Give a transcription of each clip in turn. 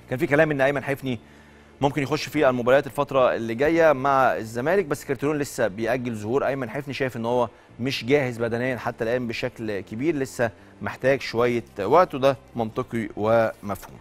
كان في كلام ان ايمن حفني ممكن يخش في المباريات الفتره اللي جايه مع الزمالك بس كارتيرون لسه بيأجل ظهور ايمن حفني شايف ان هو مش جاهز بدنيا حتى الان بشكل كبير لسه محتاج شويه وقت وده منطقي ومفهوم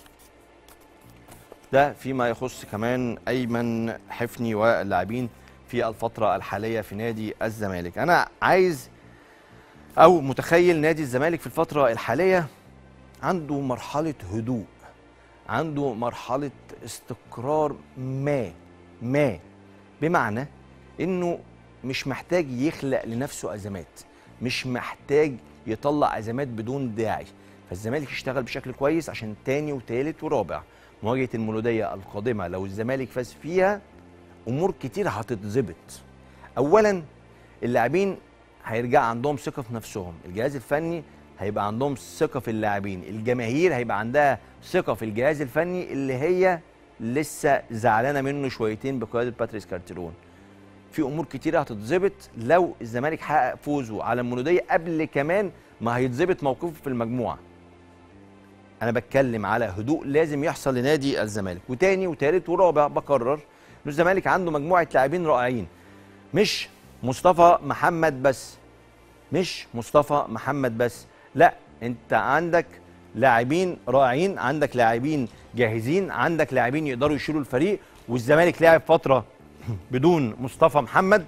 ده فيما يخص كمان ايمن حفني واللاعبين في الفتره الحاليه في نادي الزمالك انا عايز او متخيل نادي الزمالك في الفتره الحاليه عنده مرحله هدوء عنده مرحله استقرار ما ما بمعنى انه مش محتاج يخلق لنفسه ازمات مش محتاج يطلع ازمات بدون داعي فالزمالك يشتغل بشكل كويس عشان تاني وتالت ورابع مواجهه المولوديه القادمه لو الزمالك فاز فيها امور كتير هتتظبط اولا اللاعبين هيرجع عندهم ثقه في نفسهم الجهاز الفني هيبقى عندهم ثقه في اللاعبين الجماهير هيبقى عندها ثقه في الجهاز الفني اللي هي لسه زعلانه منه شويتين بقياده باتريس كارتيرون في امور كتيره هتتظبط لو الزمالك حقق فوزه على المولوديه قبل كمان ما هيتظبط موقفه في المجموعه انا بتكلم على هدوء لازم يحصل لنادي الزمالك وتاني وتالت ورابع بكرر ان الزمالك عنده مجموعه لاعبين رائعين مش مصطفى محمد بس مش مصطفى محمد بس لا انت عندك لاعبين رائعين عندك لاعبين جاهزين عندك لاعبين يقدروا يشيلوا الفريق والزمالك لعب فتره بدون مصطفى محمد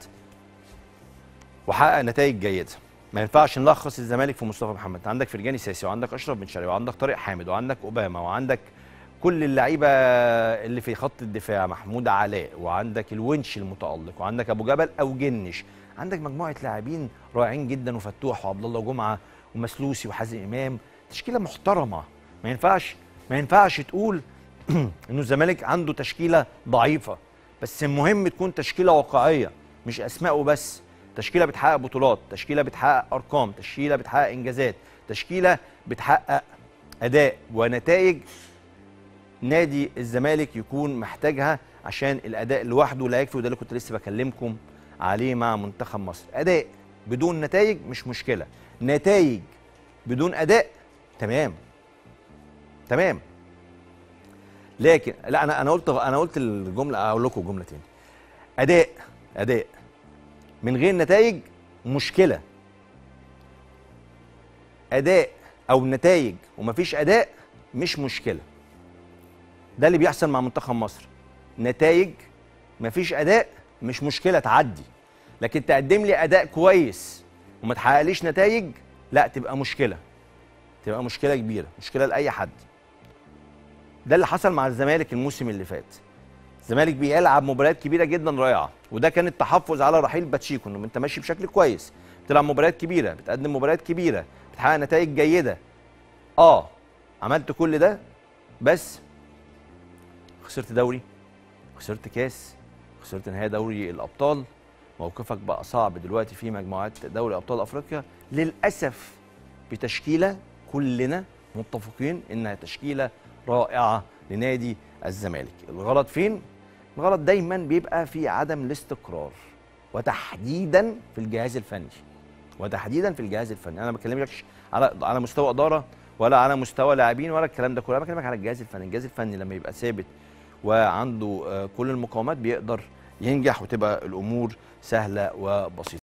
وحقق نتائج جيده ما ينفعش نلخص الزمالك في مصطفى محمد انت عندك فرجاني ساسي وعندك اشرف بن شرقي وعندك طارق حامد وعندك اوباما وعندك كل اللعيبه اللي في خط الدفاع محمود علاء وعندك الونش المتالق وعندك ابو جبل او جنش عندك مجموعه لاعبين رائعين جدا وفتوح وعبد الله جمعه ومسلوسي وحازم امام تشكيله محترمه ما ينفعش ما ينفعش تقول انه الزمالك عنده تشكيله ضعيفه بس المهم تكون تشكيله واقعيه مش اسماء وبس تشكيله بتحقق بطولات تشكيله بتحقق ارقام تشكيله بتحقق انجازات تشكيله بتحقق اداء ونتائج نادي الزمالك يكون محتاجها عشان الاداء لوحده لا يكفي وده اللي كنت لسه بكلمكم عليه مع منتخب مصر اداء بدون نتائج مش مشكله نتائج بدون اداء تمام تمام لكن لا انا انا قلت انا قلت الجمله اقول لكم جمله تاني اداء اداء من غير نتائج مشكله اداء او نتائج ومفيش اداء مش مشكله ده اللي بيحصل مع منتخب مصر نتائج مفيش اداء مش مشكله تعدي لكن تقدم لي اداء كويس وما تحققليش نتائج لا تبقى مشكله تبقى مشكله كبيره مشكله لاي حد ده اللي حصل مع الزمالك الموسم اللي فات الزمالك بيلعب مباريات كبيره جدا رائعه وده كان التحفظ على رحيل باتشيكو انه انت ماشي بشكل كويس بتلعب مباريات كبيره بتقدم مباريات كبيره بتحقق نتائج جيده اه عملت كل ده بس خسرت دوري خسرت كاس خسرت نهائي دوري الابطال موقفك بقى صعب دلوقتي في مجموعات دوري ابطال افريقيا للاسف بتشكيله كلنا متفقين انها تشكيله رائعه لنادي الزمالك الغلط فين الغلط دايما بيبقى في عدم الاستقرار وتحديدا في الجهاز الفني وتحديدا في الجهاز الفني انا ما بكلمكش على على مستوى اداره ولا على مستوى لاعبين ولا الكلام ده كله انا بكلمك على الجهاز الفني الجهاز الفني لما يبقى ثابت وعنده كل المقاومات بيقدر ينجح وتبقى الامور سهله وبسيطه